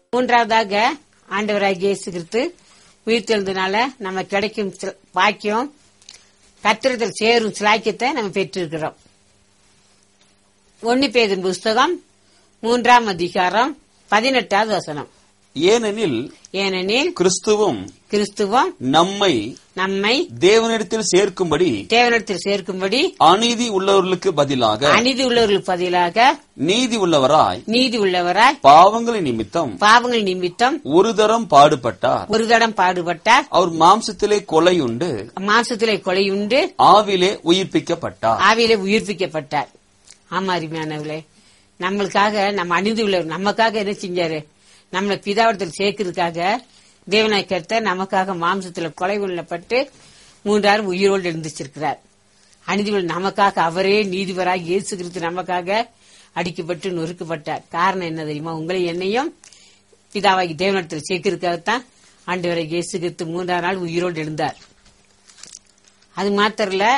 மூன்றாவதாக ஆண்டவராக இயேசு கிறிஸ்து உயிர்த்தெழுந்தனால நம்ம கிடைக்கும் சில- பாக்கியம் கத்திரத்தில் சேரும் சிலாக்கியத்தை நம்ம பெற்றிருக்கிறோம் ஒன்னு பேதின் புஸ்தகம் மூன்றாம் அதிகாரம் பதினெட்டாவது வசனம் ஏனெனில் ஏனெனில் கிறிஸ்துவும் கிறிஸ்துவம் நம்மை நம்மை தேவனிடத்தில் சேர்க்கும்படி தேவனிடத்தில் சேர்க்கும்படி அநீதி உள்ளவர்களுக்கு பதிலாக அநீதி உள்ளவர்களுக்கு பதிலாக நீதி உள்ளவராய் நீதி உள்ளவராய் பாவங்களின் நிமித்தம் பாவங்கள் நிமித்தம் ஒரு தரம் பாடுபட்டார் ஒரு தடம் பாடுபட்டார் அவர் மாம்சத்திலே கொலையுண்டு மாம்சத்திலே கொலையுண்டு ஆவிலே உயிர்ப்பிக்கப்பட்டார் ஆவியிலே உயிர்ப்பிக்கப்பட்டார் ஆமா அருமையானவர்களே நம்மளுக்காக நம்ம அணிந்து உள்ளவர் நமக்காக என்ன செஞ்சாரு நம்மளை பிதாவிடத்தில் சேர்க்கறதுக்காக தேவநாயக்கத்தை நமக்காக மாம்சத்துல கொலை கொள்ளப்பட்டு மூன்றாயிரம் உயிரோடு எழுந்திருச்சிருக்கிறார் அநீதிகள் நமக்காக அவரே நீதிபராக இயேசு கிறிஸ்து நமக்காக அடிக்கப்பட்டு நொறுக்கப்பட்டார் காரணம் என்ன தெரியுமா உங்களை என்னையும் பிதாவாகி தேவனிடத்தில் சேர்க்கறதுக்காகத்தான் ஆண்டவரை இயேசு கிறிஸ்து மூன்றாம் நாள் உயிரோடு எழுந்தார் அது மாத்திரம் இல்ல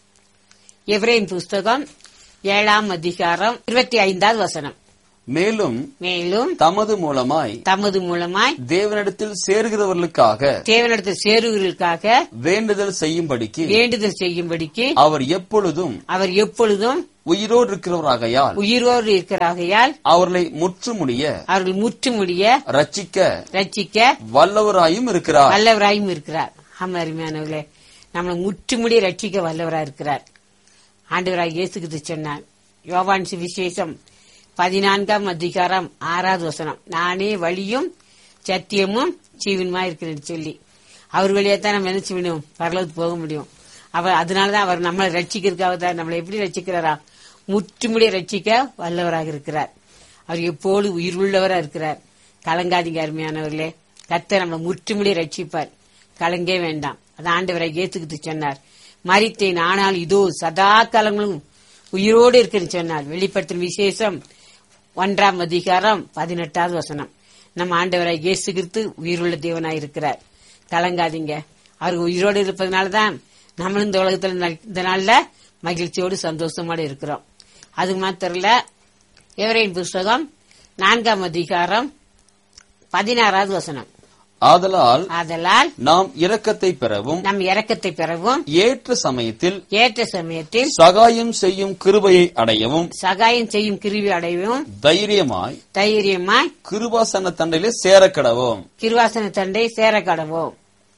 எவ்ரேன் புஸ்தகம் ஏழாம் அதிகாரம் இருபத்தி ஐந்தாவது வசனம் மேலும் மேலும் தமது மூலமாய் தமது மூலமாய் தேவனிடத்தில் சேர்கிறவர்களுக்காக தேவனிடத்தில் சேருவர்களுக்காக வேண்டுதல் செய்யும்படிக்கு வேண்டுதல் செய்யும்படிக்கு அவர் எப்பொழுதும் அவர் எப்பொழுதும் உயிரோடு இருக்கிறவராகையால் உயிரோடு இருக்கிறாகையால் அவர்களை முற்றுமுடிய அவர்கள் முற்றுமுடிய ரட்சிக்க ரட்சிக்க வல்லவராயும் இருக்கிறார் வல்லவராயும் இருக்கிறார் ஆமா அருமையானவர்களே நம்மளை முற்றுமுடிய ரட்சிக்க வல்லவரா இருக்கிறார் ஆண்டவராக இயேசுக்கு சொன்னார் யோவான் விசேஷம் பதினான்காம் அதிகாரம் ஆறாவது வசனம் நானே வழியும் சத்தியமும் ஜீவனுமா இருக்கிறேன்னு சொல்லி அவர் வழியா தான் நம்ம என்ன செய்யணும் பரலோகத்துக்கு போக முடியும் அவர் அதனாலதான் அவர் நம்மளை ரட்சிக்கிறதுக்காக தான் நம்மளை எப்படி ரட்சிக்கிறாரா முற்றுமுடிய ரட்சிக்க வல்லவராக இருக்கிறார் அவர் எப்போது உயிர் உள்ளவரா இருக்கிறார் கலங்காதீங்க அருமையானவர்களே கர்த்தர் நம்ம முற்றுமுடிய ரட்சிப்பார் கலங்கே வேண்டாம் அது ஆண்டவரை ஏத்துக்கிட்டு சொன்னார் மறித்தேன் ஆனால் இதோ சதா காலங்களும் உயிரோடு இருக்குன்னு சொன்னார் வெளிப்படுத்தும் விசேஷம் ஒன்றாம் அதிகாரம் பதினெட்டாவது வசனம் நம்ம ஆண்டவரை இயேசு கிறிஸ்து உயிருள்ள தேவனாய் இருக்கிறார் கலங்காதீங்க அவர் உயிரோடு இருப்பதனாலதான் நம்மளும் இந்த உலகத்துல ந- இந்த நாள்ல மகிழ்ச்சியோடு சந்தோஷமோடு இருக்கிறோம் அது மாத்திரம் இல்ல எவரையின் புஸ்தகம் நான்காம் அதிகாரம் பதினாறாவது வசனம் ஆதலால் ஆதலால் நாம் இரக்கத்தை பெறவும் நம் இரக்கத்தை பெறவும் ஏற்ற சமயத்தில் ஏற்ற சமயத்தில் சகாயம் செய்யும் கிருபையை அடையவும் சகாயம் செய்யும் கிருவி அடையவும் தைரியமாய் தைரியமாய் கிருபாசன தண்டையிலே சேரக்கடவும் கிருவாசன தண்டை சேர கடவோம்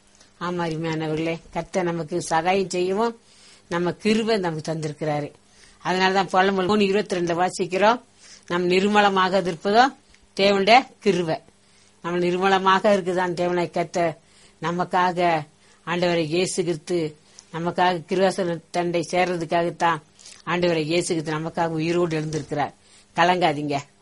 ஆமா அருமையானவர்களே கத்த நமக்கு சகாயம் செய்யவும் நம்ம கிருபை நமக்கு தந்திருக்கிறாரு அதனாலதான் பழமொழி மூணு இருபத்தி ரெண்டுல வாசிக்கிறோம் நம் நிர்மலமாக இருப்பதோ தேவனுடைய கிருபை நம்ம நிர்மலமாக இருக்குதான் தேவனை கத்த நமக்காக ஆண்டவரை இயேசு கிறிஸ்து நமக்காக கிருவாசன தண்டை சேர்றதுக்காகத்தான் ஆண்டவரை இயேசு கிறிஸ்து நமக்காக உயிரோடு எழுந்திருக்கிறார் கலங்காதீங்க